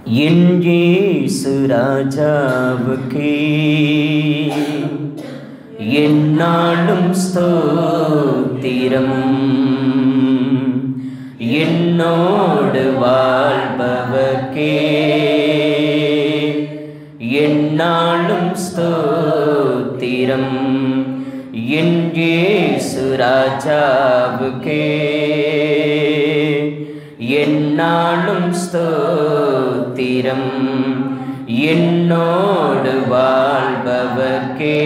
என் இயேசு ராஜாவுக்கே என்னாலும் ஸ்தோத்திரம் என்னோடு வாழ்பவர்க்கே என்னாலும் ஸ்தோத்திரம் என் இயேசு ராஜாவுக்கே என்னாலும் ஸ்தோத்திரம் என்னோடு வாழ்பவர்க்கே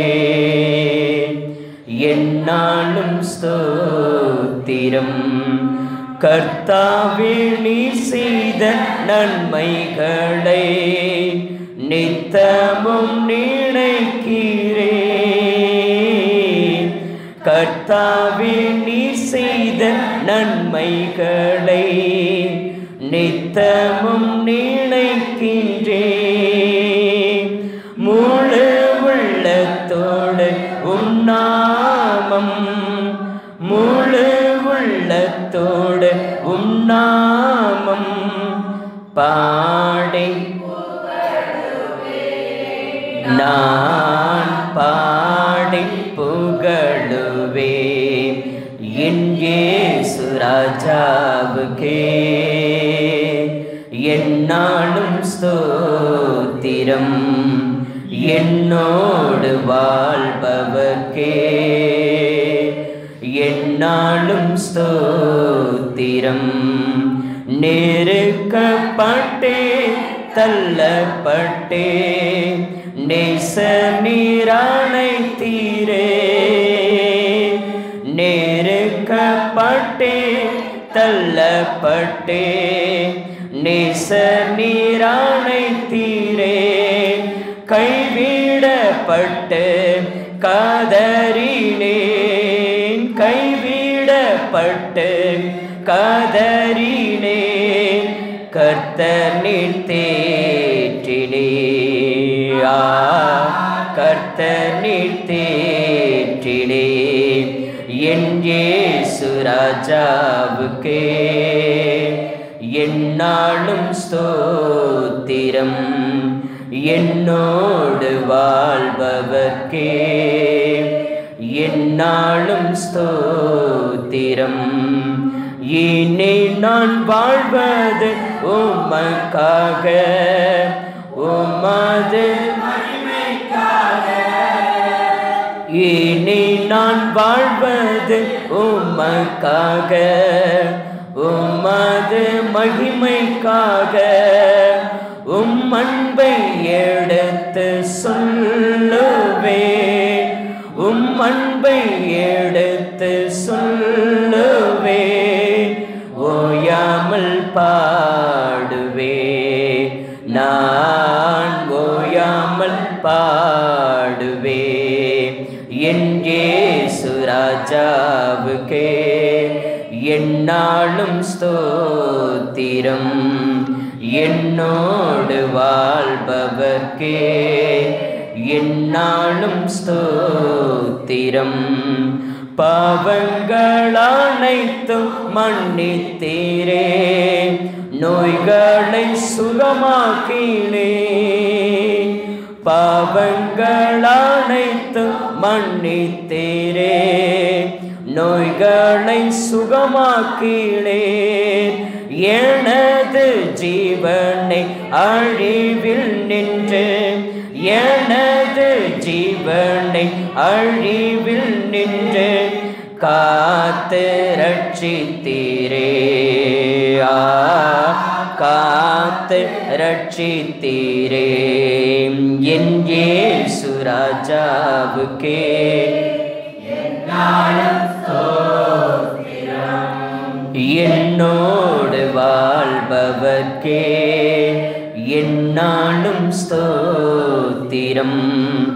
என்னாலும் ஸ்தோத்திரம் கர்த்தாவே நீ செய்த நன்மைகளை நித்தமும் நினைக்கிறே கர்த்தாவே நீ செய்த நன்மைகளை நித்தமும் நினைக்கின்றே முழு உள்ளத்தோடு உன்னாமம் முழு உள்ளத்தோடு உன்னாமம் பாடை நான் பாடி புகழுவே என் இயேசு ராஜாவுக்கே என்னாலும் ஸ்தோத்திரம் என்னோடு வாழ்பவர்க்கே என்னாலும் ஸ்தோத்திரம் நெருக்கப்பட்டே தள்ளப்பட்டே நேச நீரானை தீரே நெருக்கப்பட்டே தள்ளப்பட்டே நேச நீரானை தீரே கைவிடப்பட்டு காதறினேன் கைவிடப்பட்டு காதறினேன் கர்த்தர் நீர் தேற்றினே ஆ கர்த்தர் நீர் தேற்றினே என் இயேசு ராஜாவுக்கே என்னாலும் ஸ்தோத்திரம் என்னோடு வாழ்பவர்க்கே என்னாலும் ஸ்தோத்திரம் இனி நான் வாழ்வது உமக்காக உமது இனி நான் வாழ்வது உமக்காக உமது மகிமைக்காக உம் அன்பை எடுத்து சொல்லுவே உம் அன்பை எடுத்து சொல்லுவே ஓயாமல் பாடுவே நான் ஓயாமல் பாடுவே என் இயேசு ராஜாவுக்கே என்னாலும் ஸ்தோத்திரம் என்னோடு வாழ்பவர்க்கே என்னாலும் ஸ்தோத்திரம் பாவங்கள் அனைத்தும் மன்னித்தீரே நோய்களை சுகமாக்கினே பாவங்கள் அனைத்தும் மன்னித்தீரே நோய்களை சுகமாக்கினே எனது ஜீவனை அழிவில் நின்று எனது ஜீவனை அழிவில் நின்று காத்து ரட்சித்தீரே ஆ காத்து ரட்சித்தீரே என் இயேசு ராஜாவுக்கே என்னோடு வாழ்பவர்க்கே என்னாலும் ஸ்தோத்திரம்